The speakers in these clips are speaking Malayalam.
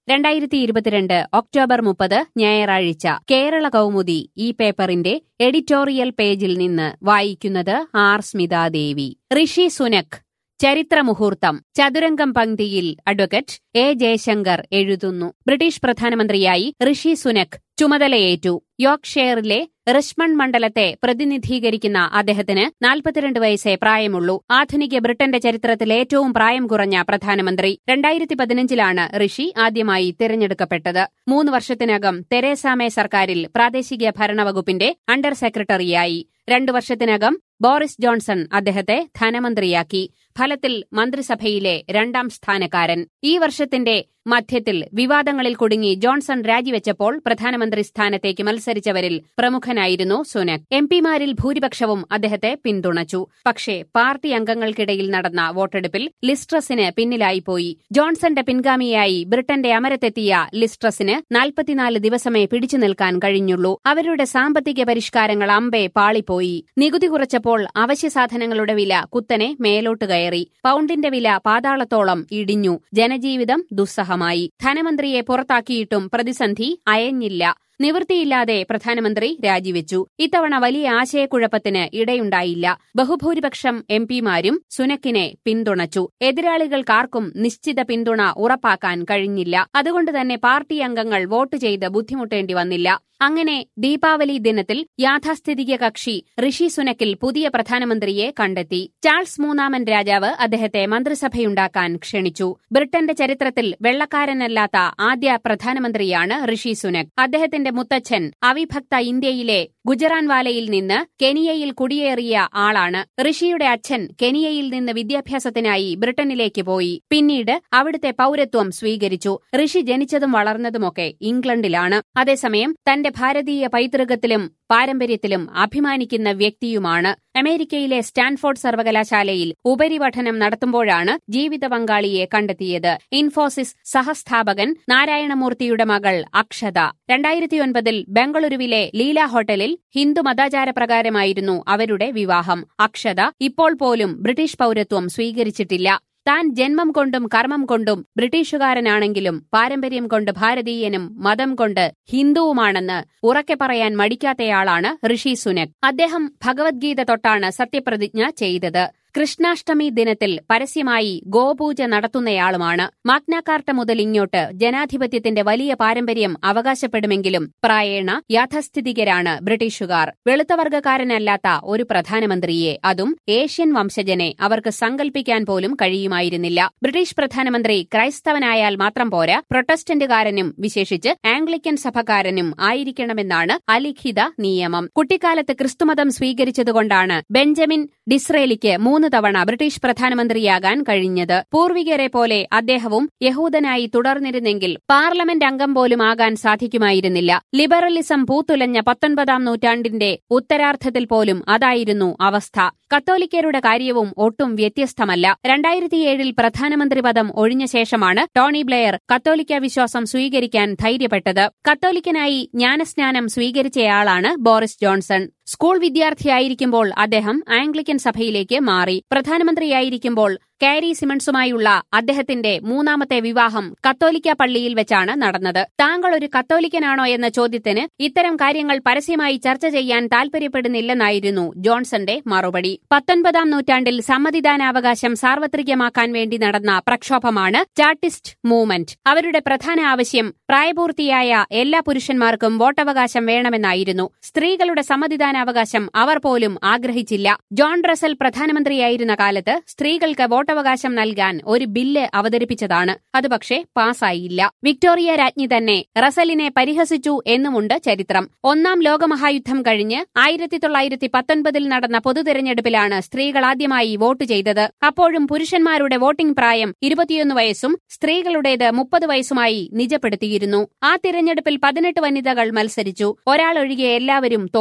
രണ്ടായിരത്തി ഇരുപത്തിരണ്ട് ഒക്ടോബർ മുപ്പത് ഞായറാഴ്ച കേരള കൗമുദി ഈ പേപ്പറിന്റെ എഡിറ്റോറിയൽ പേജിൽ നിന്ന് വായിക്കുന്നത് ആർ സ്മിതാദേവി ഋഷി സുനക് ചരിത്രമുഹൂർത്തം ചതുരംഗം പങ്ക്തിയിൽ അഡ്വക്കേറ്റ് എ ജയശങ്കർ എഴുതുന്നു ബ്രിട്ടീഷ് പ്രധാനമന്ത്രിയായി ഋഷി സുനക് ചുമതലയേറ്റു യോർക്ക്ഷയറിലെ റിഷ്മണ്ട് മണ്ഡലത്തെ പ്രതിനിധീകരിക്കുന്ന അദ്ദേഹത്തിന് നാൽപ്പത്തിരണ്ട് വയസ്സേ പ്രായമുള്ളൂ ആധുനിക ബ്രിട്ടന്റെ ചരിത്രത്തിൽ ഏറ്റവും പ്രായം കുറഞ്ഞ പ്രധാനമന്ത്രി രണ്ടായിരത്തി പതിനഞ്ചിലാണ് ഋഷി ആദ്യമായി തിരഞ്ഞെടുക്കപ്പെട്ടത് മൂന്ന് വർഷത്തിനകം തെരേസ മേ സർക്കാരിൽ പ്രാദേശിക ഭരണവകുപ്പിന്റെ അണ്ടർ സെക്രട്ടറിയായി രണ്ടു വർഷത്തിനകം ബോറിസ് ജോൺസൺ അദ്ദേഹത്തെ ധനമന്ത്രിയാക്കി ഫലത്തിൽ മന്ത്രിസഭയിലെ രണ്ടാം സ്ഥാനക്കാരൻ ഈ വർഷത്തിന്റെ മധ്യത്തിൽ വിവാദങ്ങളിൽ കുടുങ്ങി ജോൺസൺ രാജിവെച്ചപ്പോൾ പ്രധാനമന്ത്രി സ്ഥാനത്തേക്ക് മത്സരിച്ചവരിൽ പ്രമുഖനായിരുന്നു സുനക് എം പിമാരിൽ ഭൂരിപക്ഷവും അദ്ദേഹത്തെ പിന്തുണച്ചു പക്ഷേ പാർട്ടി അംഗങ്ങൾക്കിടയിൽ നടന്ന വോട്ടെടുപ്പിൽ ലിസ്ട്രസിന് പിന്നിലായിപ്പോയി ജോൺസന്റെ പിൻഗാമിയായി ബ്രിട്ടന്റെ അമരത്തെത്തിയ ലിസ്ട്രസിന് നാൽപ്പത്തിനാല് ദിവസമേ പിടിച്ചു നിൽക്കാൻ കഴിഞ്ഞുള്ളൂ അവരുടെ സാമ്പത്തിക പരിഷ്കാരങ്ങൾ അമ്പെ പാളിപ്പോയി നികുതി കുറച്ചപ്പോൾ അവശ്യ സാധനങ്ങളുടെ വില കുത്തനെ മേലോട്ട് കയറി പൌണ്ടിന്റെ വില പാതാളത്തോളം ഇടിഞ്ഞു ജനജീവിതം ദുസ്സഹമായി ധനമന്ത്രിയെ പുറത്താക്കിയിട്ടും പ്രതിസന്ധി അയഞ്ഞില്ല നിവൃത്തിയില്ലാതെ പ്രധാനമന്ത്രി രാജിവെച്ചു ഇത്തവണ വലിയ ആശയക്കുഴപ്പത്തിന് ഇടയുണ്ടായില്ല ബഹുഭൂരിപക്ഷം എം പിമാരും സുനക്കിനെ പിന്തുണച്ചു എതിരാളികൾക്കാർക്കും നിശ്ചിത പിന്തുണ ഉറപ്പാക്കാൻ കഴിഞ്ഞില്ല അതുകൊണ്ട് തന്നെ പാർട്ടി അംഗങ്ങൾ വോട്ട് ചെയ്ത് ബുദ്ധിമുട്ടേണ്ടി വന്നില്ല അങ്ങനെ ദീപാവലി ദിനത്തിൽ യാഥാസ്ഥിതിക കക്ഷി ഋഷി സുനക്കിൽ പുതിയ പ്രധാനമന്ത്രിയെ കണ്ടെത്തി ചാൾസ് മൂന്നാമൻ രാജാവ് അദ്ദേഹത്തെ മന്ത്രിസഭയുണ്ടാക്കാൻ ക്ഷണിച്ചു ബ്രിട്ടന്റെ ചരിത്രത്തിൽ വെള്ളക്കാരനല്ലാത്ത ആദ്യ പ്രധാനമന്ത്രിയാണ് ഋഷി സുനക് അദ്ദേഹത്തിന്റെ മുത്തച്ഛൻ അവിഭക്ത ഇന്ത്യയിലെ ഗുജറാൻവാലയിൽ നിന്ന് കെനിയയിൽ കുടിയേറിയ ആളാണ് ഋഷിയുടെ അച്ഛൻ കെനിയയിൽ നിന്ന് വിദ്യാഭ്യാസത്തിനായി ബ്രിട്ടനിലേക്ക് പോയി പിന്നീട് അവിടുത്തെ പൌരത്വം സ്വീകരിച്ചു ഋഷി ജനിച്ചതും വളർന്നതുമൊക്കെ ഇംഗ്ലണ്ടിലാണ് അതേസമയം തന്റെ ഭാരതീയ പൈതൃകത്തിലും പാരമ്പര്യത്തിലും അഭിമാനിക്കുന്ന വ്യക്തിയുമാണ് അമേരിക്കയിലെ സ്റ്റാൻഫോർഡ് സർവകലാശാലയിൽ ഉപരിപഠനം നടത്തുമ്പോഴാണ് ജീവിത പങ്കാളിയെ കണ്ടെത്തിയത് ഇൻഫോസിസ് സഹസ്ഥാപകൻ നാരായണമൂർത്തിയുടെ മകൾ അക്ഷത രണ്ടായിരത്തിയൊൻപതിൽ ബംഗളൂരുവിലെ ലീല ഹോട്ടലിൽ ഹിന്ദു മതാചാരപ്രകാരമായിരുന്നു അവരുടെ വിവാഹം അക്ഷത ഇപ്പോൾ പോലും ബ്രിട്ടീഷ് പൌരത്വം സ്വീകരിച്ചിട്ടില്ല താൻ ജന്മം കൊണ്ടും കർമ്മം കൊണ്ടും ബ്രിട്ടീഷുകാരനാണെങ്കിലും പാരമ്പര്യം കൊണ്ട് ഭാരതീയനും മതം കൊണ്ട് ഹിന്ദുവുമാണെന്ന് ഉറക്കെ പറയാൻ മടിക്കാത്തയാളാണ് ഋഷി സുനക് അദ്ദേഹം ഭഗവത്ഗീത തൊട്ടാണ് സത്യപ്രതിജ്ഞ ചെയ്തത് കൃഷ്ണാഷ്ടമി ദിനത്തിൽ പരസ്യമായി ഗോപൂജ നടത്തുന്നയാളുമാണ് മാഗ്നാകാർട്ട മുതൽ ഇങ്ങോട്ട് ജനാധിപത്യത്തിന്റെ വലിയ പാരമ്പര്യം അവകാശപ്പെടുമെങ്കിലും പ്രായേണ യാഥാസ്ഥിതികരാണ് ബ്രിട്ടീഷുകാർ വെളുത്തവർഗക്കാരനല്ലാത്ത ഒരു പ്രധാനമന്ത്രിയെ അതും ഏഷ്യൻ വംശജനെ അവർക്ക് സങ്കൽപ്പിക്കാൻ പോലും കഴിയുമായിരുന്നില്ല ബ്രിട്ടീഷ് പ്രധാനമന്ത്രി ക്രൈസ്തവനായാൽ മാത്രം പോരാ പ്രൊട്ടസ്റ്റന്റുകാരനും വിശേഷിച്ച് ആംഗ്ലിക്കൻ സഭക്കാരനും ആയിരിക്കണമെന്നാണ് അലിഖിത നിയമം കുട്ടിക്കാലത്ത് ക്രിസ്തുമതം സ്വീകരിച്ചതുകൊണ്ടാണ് ബെഞ്ചമിൻ ഡിസ്രേലിക്ക് മൂന്ന് തവണ ബ്രിട്ടീഷ് പ്രധാനമന്ത്രിയാകാൻ കഴിഞ്ഞത് പൂർവികരെ പോലെ അദ്ദേഹവും യഹൂദനായി തുടർന്നിരുന്നെങ്കിൽ പാർലമെന്റ് അംഗം പോലും ആകാൻ സാധിക്കുമായിരുന്നില്ല ലിബറലിസം പൂത്തുലഞ്ഞ പത്തൊൻപതാം നൂറ്റാണ്ടിന്റെ ഉത്തരാർദ്ധത്തിൽ പോലും അതായിരുന്നു അവസ്ഥ കത്തോലിക്കരുടെ കാര്യവും ഒട്ടും വ്യത്യസ്തമല്ല രണ്ടായിരത്തിയേഴിൽ പ്രധാനമന്ത്രി പദം ഒഴിഞ്ഞ ശേഷമാണ് ടോണി ബ്ലെയർ കത്തോലിക്ക വിശ്വാസം സ്വീകരിക്കാൻ ധൈര്യപ്പെട്ടത് കത്തോലിക്കനായി ജ്ഞാനസ്നാനം സ്വീകരിച്ചയാളാണ് ബോറിസ് ജോൺസൺ സ്കൂൾ വിദ്യാർത്ഥിയായിരിക്കുമ്പോൾ അദ്ദേഹം ആംഗ്ലിക്കൻ സഭയിലേക്ക് മാറി പ്രധാനമന്ത്രിയായിരിക്കുമ്പോൾ കാരി സിമൺസുമായുള്ള അദ്ദേഹത്തിന്റെ മൂന്നാമത്തെ വിവാഹം കത്തോലിക്ക പള്ളിയിൽ വെച്ചാണ് നടന്നത് താങ്കൾ ഒരു കത്തോലിക്കനാണോ എന്ന ചോദ്യത്തിന് ഇത്തരം കാര്യങ്ങൾ പരസ്യമായി ചർച്ച ചെയ്യാൻ താൽപര്യപ്പെടുന്നില്ലെന്നായിരുന്നു ജോൺസന്റെ മറുപടി പത്തൊൻപതാം നൂറ്റാണ്ടിൽ സമ്മതിദാനാവകാശം സാർവത്രികമാക്കാൻ വേണ്ടി നടന്ന പ്രക്ഷോഭമാണ് ചാർട്ടിസ്റ്റ് മൂവ്മെന്റ് അവരുടെ പ്രധാന ആവശ്യം പ്രായപൂർത്തിയായ എല്ലാ പുരുഷന്മാർക്കും വോട്ടവകാശം വേണമെന്നായിരുന്നു സ്ത്രീകളുടെ സമ്മതിദാനാവകാശം അവർ പോലും ആഗ്രഹിച്ചില്ല ജോൺ റസൽ പ്രധാനമന്ത്രിയായിരുന്ന കാലത്ത് സ്ത്രീകൾക്ക് വോട്ടവകാശം നൽകാൻ ഒരു ബില്ല് അവതരിപ്പിച്ചതാണ് അത് പക്ഷേ പാസായില്ല വിക്ടോറിയ രാജ്ഞി തന്നെ റസലിനെ പരിഹസിച്ചു എന്നുമുണ്ട് ചരിത്രം ഒന്നാം ലോകമഹായുദ്ധം കഴിഞ്ഞ് ആയിരത്തി തൊള്ളായിരത്തി പത്തൊൻപതിൽ നടന്ന പൊതുതെരഞ്ഞെടുപ്പിലാണ് സ്ത്രീകൾ ആദ്യമായി വോട്ട് ചെയ്തത് അപ്പോഴും പുരുഷന്മാരുടെ വോട്ടിംഗ് പ്രായം ഇരുപത്തിയൊന്ന് വയസ്സും സ്ത്രീകളുടേത് മുപ്പത് വയസ്സുമായി നിജപ്പെടുത്തിയിരുന്നു ആ തിരഞ്ഞെടുപ്പിൽ പതിനെട്ട് വനിതകൾ മത്സരിച്ചു ഒരാളൊഴികെ എല്ലാവരും തോറ്റു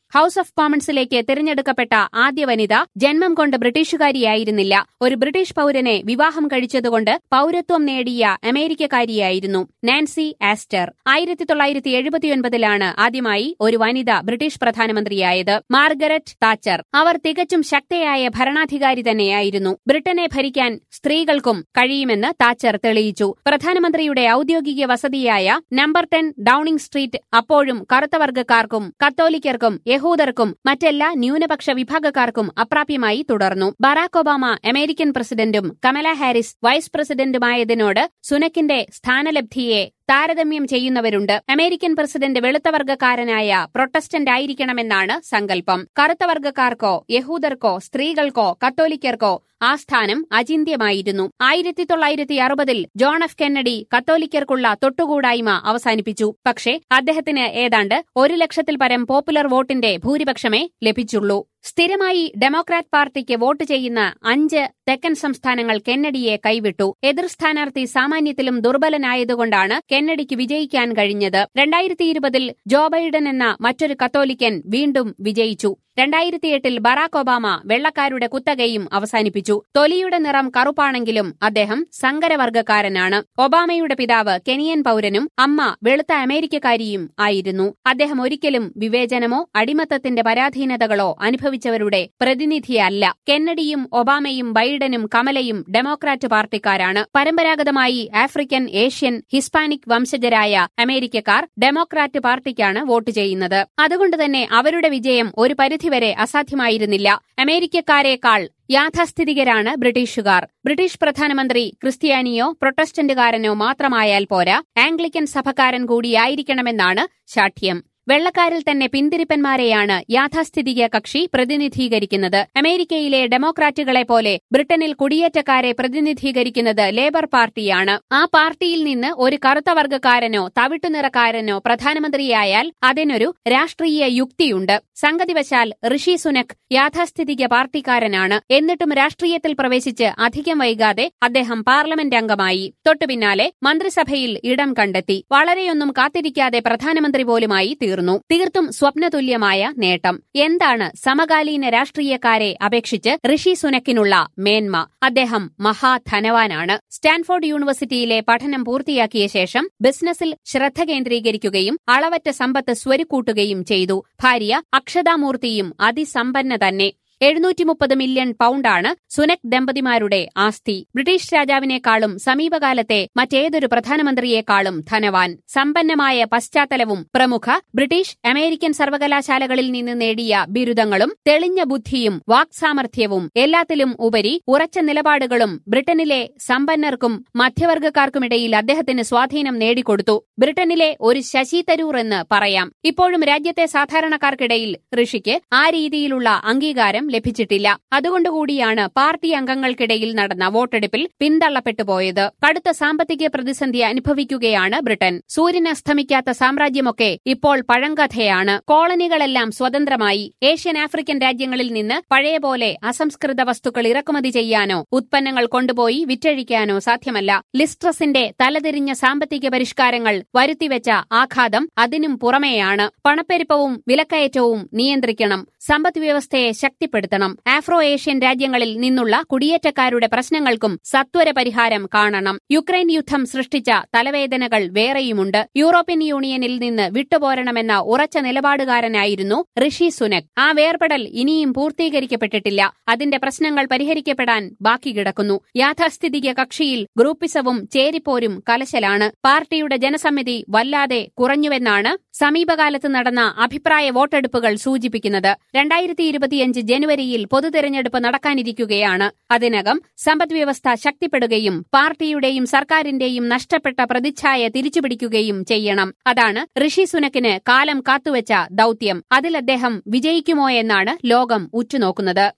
ഹൌസ് ഓഫ് കോമൺസിലേക്ക് തിരഞ്ഞെടുക്കപ്പെട്ട ആദ്യ വനിത ജന്മം കൊണ്ട് ബ്രിട്ടീഷുകാരിയായിരുന്നില്ല ഒരു ബ്രിട്ടീഷ് പൌരനെ വിവാഹം കഴിച്ചതുകൊണ്ട് പൌരത്വം നേടിയ അമേരിക്കക്കാരിയായിരുന്നു നാൻസി ആസ്റ്റർ ആയിരത്തി തൊള്ളായിരത്തി എഴുപത്തിയൊൻപതിലാണ് ആദ്യമായി ഒരു വനിത ബ്രിട്ടീഷ് പ്രധാനമന്ത്രിയായത് മാർഗരറ്റ് താച്ചർ അവർ തികച്ചും ശക്തയായ ഭരണാധികാരി തന്നെയായിരുന്നു ബ്രിട്ടനെ ഭരിക്കാൻ സ്ത്രീകൾക്കും കഴിയുമെന്ന് താച്ചർ തെളിയിച്ചു പ്രധാനമന്ത്രിയുടെ ഔദ്യോഗിക വസതിയായ നമ്പർ ടെൻ ഡൌണിംഗ് സ്ട്രീറ്റ് അപ്പോഴും കറുത്തവർഗക്കാർക്കും കത്തോലിക്കർക്കും യഹൂദർക്കും മറ്റെല്ലാ ന്യൂനപക്ഷ വിഭാഗക്കാർക്കും അപ്രാപ്യമായി തുടർന്നു ബറാക് ഒബാമ അമേരിക്കൻ പ്രസിഡന്റും കമല ഹാരിസ് വൈസ് പ്രസിഡന്റുമായതിനോട് സുനക്കിന്റെ സ്ഥാനലബ്ധിയെ താരതമ്യം ചെയ്യുന്നവരുണ്ട് അമേരിക്കൻ പ്രസിഡന്റ് വെളുത്തവർഗക്കാരനായ പ്രൊട്ടസ്റ്റന്റ് ആയിരിക്കണമെന്നാണ് സങ്കല്പം കറുത്തവർഗക്കാർക്കോ യഹൂദർക്കോ സ്ത്രീകൾക്കോ കത്തോലിക്കർക്കോ ആ സ്ഥാനം അചിന്യമായിരുന്നു ആയിരത്തി തൊള്ളായിരത്തി അറുപതിൽ ജോൺ എഫ് കെന്നഡി കത്തോലിക്കർക്കുള്ള തൊട്ടുകൂടായ്മ അവസാനിപ്പിച്ചു പക്ഷേ അദ്ദേഹത്തിന് ഏതാണ്ട് ഒരു ലക്ഷത്തിൽ പരം പോപ്പുലർ വോട്ടിന്റെ ഭൂരിപക്ഷമേ ലഭിച്ചുള്ളൂ സ്ഥിരമായി ഡെമോക്രാറ്റ് പാർട്ടിക്ക് വോട്ട് ചെയ്യുന്ന അഞ്ച് തെക്കൻ സംസ്ഥാനങ്ങൾ കെന്നഡിയെ കൈവിട്ടു എതിർ സ്ഥാനാർത്ഥി സാമാന്യത്തിലും ദുർബലനായതുകൊണ്ടാണ് കെന്നഡിക്ക് വിജയിക്കാൻ കഴിഞ്ഞത് രണ്ടായിരത്തി ഇരുപതിൽ ജോ ബൈഡൻ എന്ന മറ്റൊരു കത്തോലിക്കൻ വീണ്ടും വിജയിച്ചു രണ്ടായിരത്തിയെട്ടിൽ ബറാക് ഒബാമ വെള്ളക്കാരുടെ കുത്തകയും അവസാനിപ്പിച്ചു തൊലിയുടെ നിറം കറുപ്പാണെങ്കിലും അദ്ദേഹം സങ്കരവർഗക്കാരനാണ് ഒബാമയുടെ പിതാവ് കെനിയൻ പൌരനും അമ്മ വെളുത്ത അമേരിക്കക്കാരിയും ആയിരുന്നു അദ്ദേഹം ഒരിക്കലും വിവേചനമോ അടിമത്തത്തിന്റെ പരാധീനതകളോ അനുഭവിച്ചവരുടെ പ്രതിനിധിയല്ല കെന്നഡിയും ഒബാമയും ബൈഡനും കമലയും ഡെമോക്രാറ്റ് പാർട്ടിക്കാരാണ് പരമ്പരാഗതമായി ആഫ്രിക്കൻ ഏഷ്യൻ ഹിസ്പാനിക് വംശജരായ അമേരിക്കക്കാർ ഡെമോക്രാറ്റ് പാർട്ടിക്കാണ് വോട്ട് ചെയ്യുന്നത് അതുകൊണ്ട് തന്നെ അവരുടെ വിജയം ഒരു പരിധിവരെ അസാധ്യമായിരുന്നില്ല അമേരിക്കക്കാരേക്കാൾ യാഥാസ്ഥിതികരാണ് ബ്രിട്ടീഷുകാർ ബ്രിട്ടീഷ് പ്രധാനമന്ത്രി ക്രിസ്ത്യാനിയോ പ്രൊട്ടസ്റ്റന്റുകാരനോ മാത്രമായാൽ പോരാ ആംഗ്ലിക്കൻ സഭക്കാരൻ കൂടിയായിരിക്കണമെന്നാണ് ശാഠ്യം വെള്ളക്കാരിൽ തന്നെ പിന്തിരിപ്പന്മാരെയാണ് യാഥാസ്ഥിതിക കക്ഷി പ്രതിനിധീകരിക്കുന്നത് അമേരിക്കയിലെ ഡെമോക്രാറ്റുകളെ പോലെ ബ്രിട്ടനിൽ കുടിയേറ്റക്കാരെ പ്രതിനിധീകരിക്കുന്നത് ലേബർ പാർട്ടിയാണ് ആ പാർട്ടിയിൽ നിന്ന് ഒരു കറുത്ത വർഗക്കാരനോ തവിട്ടുനിറക്കാരനോ പ്രധാനമന്ത്രിയായാൽ അതിനൊരു രാഷ്ട്രീയ യുക്തിയുണ്ട് സംഗതിവശാൽ ഋഷി സുനക് യാഥാസ്ഥിതിക പാർട്ടിക്കാരനാണ് എന്നിട്ടും രാഷ്ട്രീയത്തിൽ പ്രവേശിച്ച് അധികം വൈകാതെ അദ്ദേഹം പാർലമെന്റ് അംഗമായി തൊട്ടുപിന്നാലെ മന്ത്രിസഭയിൽ ഇടം കണ്ടെത്തി വളരെയൊന്നും കാത്തിരിക്കാതെ പ്രധാനമന്ത്രി പോലുമായി തീർന്നു തീർന്നു തീർത്തും സ്വപ്നതുല്യമായ നേട്ടം എന്താണ് സമകാലീന രാഷ്ട്രീയക്കാരെ അപേക്ഷിച്ച് ഋഷി സുനക്കിനുള്ള മേന്മ അദ്ദേഹം മഹാധനവാനാണ് സ്റ്റാൻഫോർഡ് യൂണിവേഴ്സിറ്റിയിലെ പഠനം പൂർത്തിയാക്കിയ ശേഷം ബിസിനസ്സിൽ ശ്രദ്ധ കേന്ദ്രീകരിക്കുകയും അളവറ്റ സമ്പത്ത് സ്വരുക്കൂട്ടുകയും ചെയ്തു ഭാര്യ അക്ഷതാമൂർത്തിയും അതിസമ്പന്ന തന്നെ എഴുന്നൂറ്റി മുപ്പത് മില്യൺ പൗണ്ടാണ് സുനക് ദമ്പതിമാരുടെ ആസ്തി ബ്രിട്ടീഷ് രാജാവിനേക്കാളും സമീപകാലത്തെ മറ്റേതൊരു പ്രധാനമന്ത്രിയേക്കാളും ധനവാൻ സമ്പന്നമായ പശ്ചാത്തലവും പ്രമുഖ ബ്രിട്ടീഷ് അമേരിക്കൻ സർവകലാശാലകളിൽ നിന്ന് നേടിയ ബിരുദങ്ങളും തെളിഞ്ഞ ബുദ്ധിയും വാക്സാമർഥ്യവും എല്ലാത്തിലും ഉപരി ഉറച്ച നിലപാടുകളും ബ്രിട്ടനിലെ സമ്പന്നർക്കും മധ്യവർഗക്കാർക്കുമിടയിൽ അദ്ദേഹത്തിന് സ്വാധീനം നേടിക്കൊടുത്തു ബ്രിട്ടനിലെ ഒരു ശശി തരൂർ എന്ന് പറയാം ഇപ്പോഴും രാജ്യത്തെ സാധാരണക്കാർക്കിടയിൽ ഋഷിക്ക് ആ രീതിയിലുള്ള അംഗീകാരം ലഭിച്ചിട്ടില്ല അതുകൊണ്ടുകൂടിയാണ് പാർട്ടി അംഗങ്ങൾക്കിടയിൽ നടന്ന വോട്ടെടുപ്പിൽ പിന്തള്ളപ്പെട്ടു പോയത് കടുത്ത സാമ്പത്തിക പ്രതിസന്ധി അനുഭവിക്കുകയാണ് ബ്രിട്ടൻ സൂര്യൻ അസ്തമിക്കാത്ത സാമ്രാജ്യമൊക്കെ ഇപ്പോൾ പഴങ്കഥയാണ് കോളനികളെല്ലാം സ്വതന്ത്രമായി ഏഷ്യൻ ആഫ്രിക്കൻ രാജ്യങ്ങളിൽ നിന്ന് പഴയ പോലെ അസംസ്കൃത വസ്തുക്കൾ ഇറക്കുമതി ചെയ്യാനോ ഉത്പന്നങ്ങൾ കൊണ്ടുപോയി വിറ്റഴിക്കാനോ സാധ്യമല്ല ലിസ്ട്രസിന്റെ തലതിരിഞ്ഞ സാമ്പത്തിക പരിഷ്കാരങ്ങൾ വരുത്തിവെച്ച ആഘാതം അതിനും പുറമെയാണ് പണപ്പെരുപ്പവും വിലക്കയറ്റവും നിയന്ത്രിക്കണം സമ്പദ് വ്യവസ്ഥയെ ശക്തിപ്പെടുത്തണം ആഫ്രോ ഏഷ്യൻ രാജ്യങ്ങളിൽ നിന്നുള്ള കുടിയേറ്റക്കാരുടെ പ്രശ്നങ്ങൾക്കും സത്വര പരിഹാരം കാണണം യുക്രൈൻ യുദ്ധം സൃഷ്ടിച്ച തലവേദനകൾ വേറെയുമുണ്ട് യൂറോപ്യൻ യൂണിയനിൽ നിന്ന് വിട്ടുപോരണമെന്ന ഉറച്ച നിലപാടുകാരനായിരുന്നു ഋഷി സുനക് ആ വേർപെടൽ ഇനിയും പൂർത്തീകരിക്കപ്പെട്ടിട്ടില്ല അതിന്റെ പ്രശ്നങ്ങൾ പരിഹരിക്കപ്പെടാൻ ബാക്കി കിടക്കുന്നു യാഥാസ്ഥിതിക കക്ഷിയിൽ ഗ്രൂപ്പിസവും ചേരിപ്പോരും കലശലാണ് പാർട്ടിയുടെ ജനസമിതി വല്ലാതെ കുറഞ്ഞുവെന്നാണ് സമീപകാലത്ത് നടന്ന അഭിപ്രായ വോട്ടെടുപ്പുകൾ സൂചിപ്പിക്കുന്നത് രണ്ടായിരത്തി ഇരുപത്തിയഞ്ച് ജനുവരിയിൽ പൊതുതെരഞ്ഞെടുപ്പ് നടക്കാനിരിക്കുകയാണ് അതിനകം സമ്പദ്വ്യവസ്ഥ ശക്തിപ്പെടുകയും പാർട്ടിയുടെയും സർക്കാരിന്റെയും നഷ്ടപ്പെട്ട പ്രതിച്ഛായ തിരിച്ചുപിടിക്കുകയും ചെയ്യണം അതാണ് ഋഷി സുനക്കിന് കാലം കാത്തുവച്ച ദൌത്യം അതിൽ അദ്ദേഹം വിജയിക്കുമോ എന്നാണ് ലോകം ഉറ്റുനോക്കുന്നത്